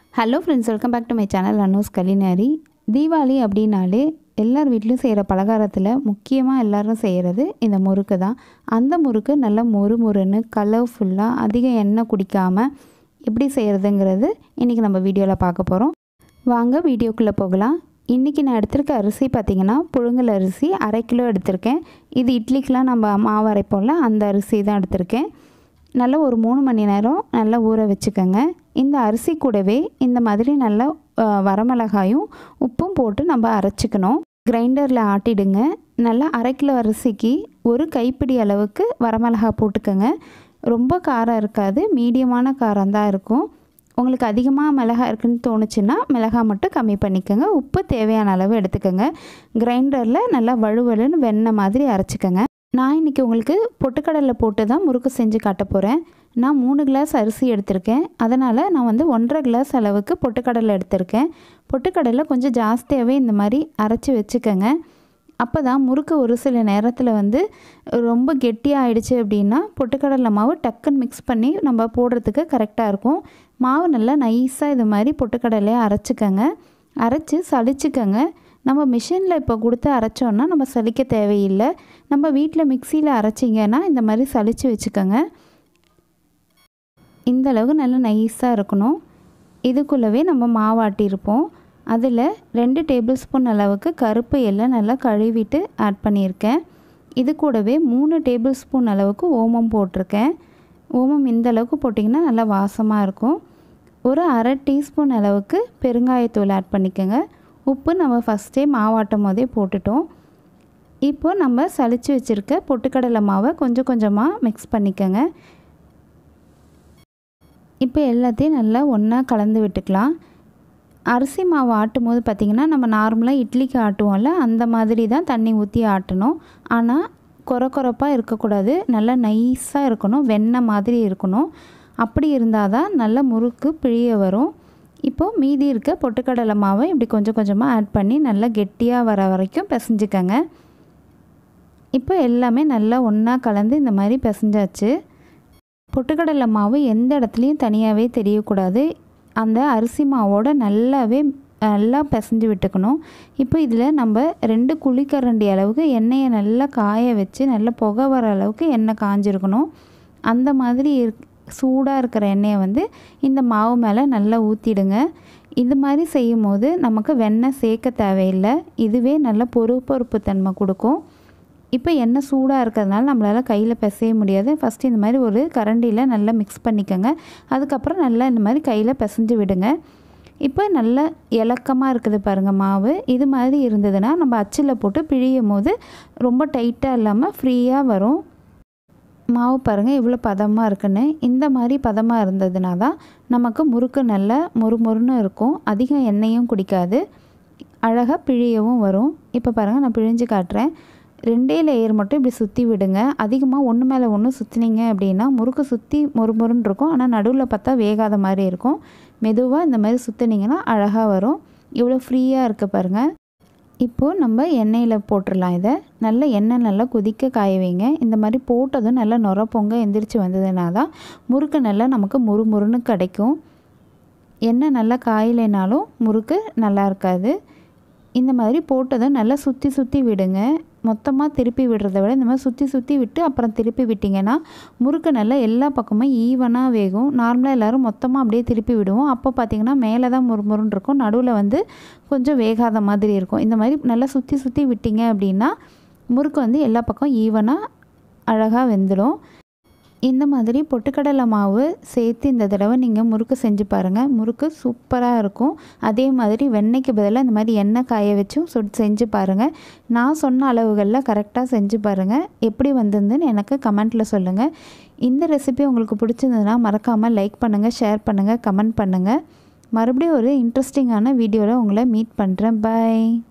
hello friends welcome back to my channel Anu's culinary Deepavali அப்படின்னாலே எல்லார் வீட்லேயும் செய்கிற பலகாரத்தில் முக்கியமாக எல்லாரும் செய்கிறது இந்த முறுக்கு தான் அந்த முறுக்கு நல்லா மொறு மொறுன்னு கலர்ஃபுல்லாக அதிக எண்ணெய் குடிக்காமல் எப்படி செய்கிறதுங்கிறது இன்றைக்கி நம்ம வீடியோவில் பார்க்க போகிறோம் வாங்க வீடியோக்குள்ளே போகலாம் இன்றைக்கி நான் எடுத்திருக்க அரிசி பார்த்திங்கன்னா புழுங்கல் அரிசி அரை கிலோ எடுத்திருக்கேன் இது இட்லிக்கெலாம் நம்ம மாவு அரைப்போம்ல அந்த அரிசி தான் எடுத்திருக்கேன் நல்லா ஒரு மூணு மணி நேரம் நல்லா ஊற வச்சுக்கோங்க இந்த அரிசி கூடவே இந்த மாதிரி நல்லா அஹ், வரமிளகாயும் உப்பும் போட்டு நம்ம அரைச்சிக்கணும் கிரைண்டரில் ஆட்டிடுங்க நல்லா அரை கிலோ அரிசிக்கு ஒரு கைப்பிடி அளவுக்கு வரமிளகா போட்டுக்கோங்க ரொம்ப காரம் இருக்காது மீடியமான காரம் தான் இருக்கும் உங்களுக்கு அதிகமாக மிளகா இருக்குன்னு தோணுச்சுன்னா மிளகா மட்டும் கம்மி பண்ணிக்கோங்க உப்பு தேவையான அளவு எடுத்துக்கோங்க கிரைண்டரில் நல்லா வழுவழுன்னு வெண்ணெய் மாதிரி அரைச்சிக்கோங்க நான் இன்றைக்கி உங்களுக்கு பொட்டுக்கடலை போட்டு தான் முறுக்கு செஞ்சு காட்ட போகிறேன் நான் மூணு கிளாஸ் அரிசி எடுத்திருக்கேன் அதனால் நான் வந்து ஒன்றரை கிளாஸ் அளவுக்கு பொட்டுக்கடலை எடுத்திருக்கேன் பொட்டுக்கடலை கொஞ்சம் ஜாஸ்தியாகவே இந்த மாதிரி அரைச்சி வச்சுக்கோங்க அப்போ தான் முறுக்கு ஒரு சில நேரத்தில் வந்து ரொம்ப கெட்டியாக ஆயிடுச்சு அப்படின்னா பொட்டுக்கடலை மாவு டக்குன்னு மிக்ஸ் பண்ணி நம்ம போடுறதுக்கு கரெக்டாக இருக்கும் மாவு நல்லா நைஸாக இது மாதிரி பொட்டுக்கடலையை அரைச்சிக்கோங்க அரைச்சி சலிச்சுக்கோங்க நம்ம மிஷினில் இப்போ கொடுத்து அரைச்சோன்னா நம்ம சலிக்க தேவையில்லை நம்ம வீட்டில் மிக்சியில் அரைச்சிங்கன்னா இந்த மாதிரி சலிச்சு வச்சுக்கோங்க இந்த அளவுக்கு நல்லா நைஸாக இருக்கணும் இதுக்குள்ளவே நம்ம மாவாட்டியிருப்போம் அதில் ரெண்டு டேபிள் ஸ்பூன் அளவுக்கு கருப்பு எள்ளை நல்லா கழுவிட்டு ஆட் பண்ணியிருக்கேன் இது கூடவே மூணு டேபிள் ஸ்பூன் அளவுக்கு ஓமம் போட்டிருக்கேன் ஓமம் இந்த அளவுக்கு போட்டிங்கன்னா நல்லா வாசமாக இருக்கும் ஒரு அரை டீஸ்பூன் அளவுக்கு பெருங்காயத்தூள் ஆட் பண்ணிக்கோங்க உப்பு நம்ம ஃபஸ்ட்டே மாவாட்டும் போதே போட்டுட்டோம் இப்போ நம்ம சலிச்சு வச்சுருக்க பொட்டுக்கடலை மாவை கொஞ்சம் கொஞ்சமாக மிக்ஸ் பண்ணிக்கோங்க இப்போ எல்லாத்தையும் நல்லா ஒன்றா கலந்து விட்டுக்கலாம் அரிசி மாவு ஆட்டும் போது பார்த்திங்கன்னா நம்ம நார்மலாக இட்லிக்கு ஆட்டுவோம்ல அந்த மாதிரி தான் தண்ணி ஊற்றி ஆட்டணும் ஆனால் கொர கொரப்பாக இருக்கக்கூடாது நல்லா நைஸாக இருக்கணும் வெண்ணெய் மாதிரி இருக்கணும் அப்படி இருந்தால் தான் நல்ல முறுக்கு பிழிய வரும் இப்போது மீதி இருக்க பொட்டுக்கடலை மாவை இப்படி கொஞ்சம் கொஞ்சமாக ஆட் பண்ணி நல்லா கெட்டியாக வர வரைக்கும் பிசைஞ்சுக்கங்க இப்போ எல்லாமே நல்லா ஒன்றா கலந்து இந்த மாதிரி பிசைஞ்சாச்சு பொட்டுக்கடலை மாவு எந்த இடத்துலையும் தனியாகவே தெரியக்கூடாது அந்த அரிசி மாவோட நல்லாவே நல்லா பிசைஞ்சு விட்டுக்கணும் இப்போ இதில் நம்ம ரெண்டு குழிக்கரண்டி அளவுக்கு எண்ணெயை நல்லா காய வச்சு நல்லா புகை வர அளவுக்கு எண்ணெய் காஞ்சிருக்கணும் அந்த மாதிரி இருக் சூடாக இருக்கிற எண்ணெயை வந்து இந்த மாவு மேலே நல்லா ஊற்றிடுங்க இது மாதிரி செய்யும் போது நமக்கு வெண்ணெய் சேர்க்க தேவையில்லை இதுவே நல்ல பொறு பொறுப்பு தன்மை கொடுக்கும் இப்போ எண்ணெய் சூடாக இருக்கிறதுனால நம்மளால் கையில் பிசைய முடியாது ஃபஸ்ட்டு இந்த மாதிரி ஒரு கரண்டியில் நல்லா மிக்ஸ் பண்ணிக்கோங்க அதுக்கப்புறம் நல்லா இந்த மாதிரி கையில் பிசைஞ்சு விடுங்க இப்போ நல்ல இலக்கமாக இருக்குது பாருங்கள் மாவு இது மாதிரி இருந்ததுன்னா நம்ம அச்சில் போட்டு பிழியும் போது ரொம்ப டைட்டாக இல்லாமல் ஃப்ரீயாக வரும் மாவு பாருங்கள் இவ்வளோ பதமாக இருக்குன்னு இந்த மாதிரி பதமாக இருந்ததுனா தான் நமக்கு முறுக்கு நல்ல மொறு மொறுன்னு இருக்கும் அதிகம் எண்ணெயும் குடிக்காது அழகாக பிழியவும் வரும் இப்போ பாருங்கள் நான் பிழிஞ்சு காட்டுறேன் ரெண்டே லேயர் மட்டும் இப்படி சுற்றி விடுங்க அதிகமாக ஒன்று மேலே ஒன்று சுற்றினீங்க அப்படின்னா முறுக்கு சுற்றி மொறுமொறுன்னு இருக்கும் ஆனால் நடுவில் பார்த்தா வேகாத மாதிரி இருக்கும் மெதுவாக இந்த மாதிரி சுற்றினீங்கன்னா அழகாக வரும் இவ்வளோ ஃப்ரீயாக இருக்குது பாருங்கள் இப்போது நம்ம எண்ணெயில் போட்டுடலாம் இதை நல்லா எண்ணெய் நல்லா கொதிக்க காய வைங்க இந்த மாதிரி போட்டதும் நல்லா நுர பொங்க எந்திரிச்சு வந்ததுனா தான் முறுக்கு நல்லா நமக்கு முறுமுறுன்னு கிடைக்கும் எண்ணெய் நல்லா காயலைனாலும் முறுக்கு நல்லா இருக்காது இந்த மாதிரி போட்டதும் நல்லா சுற்றி சுற்றி விடுங்க மொத்தமாக திருப்பி விடுறத விட இந்த மாதிரி சுற்றி சுற்றி விட்டு அப்புறம் திருப்பி விட்டிங்கன்னா முறுக்கு நல்லா எல்லா பக்கமும் ஈவனாக வேகும் நார்மலாக எல்லோரும் மொத்தமாக அப்படியே திருப்பி விடுவோம் அப்போ பார்த்திங்கன்னா மேலே தான் முறுமுறுன்னு இருக்கும் நடுவில் வந்து கொஞ்சம் வேகாத மாதிரி இருக்கும் இந்த மாதிரி நல்லா சுற்றி சுற்றி விட்டிங்க அப்படின்னா முறுக்கு வந்து எல்லா பக்கம் ஈவனாக அழகாக வெந்துடும் இந்த மாதிரி பொட்டுக்கடலை மாவு சேர்த்து இந்த தடவை நீங்கள் முறுக்கு செஞ்சு பாருங்கள் முறுக்கு சூப்பராக இருக்கும் அதே மாதிரி வெண்ணெய்க்கு பதிலாக இந்த மாதிரி எண்ணெய் காய வச்சும் சுட் செஞ்சு பாருங்கள் நான் சொன்ன அளவுகளில் கரெக்டாக செஞ்சு பாருங்கள் எப்படி வந்திருந்துன்னு எனக்கு கமெண்ட்டில் சொல்லுங்கள் இந்த ரெசிபி உங்களுக்கு பிடிச்சிருந்ததுன்னா மறக்காமல் லைக் பண்ணுங்கள் ஷேர் பண்ணுங்கள் கமெண்ட் பண்ணுங்கள் மறுபடியும் ஒரு இன்ட்ரெஸ்டிங்கான வீடியோவில் உங்களை மீட் பண்ணுறேன் பை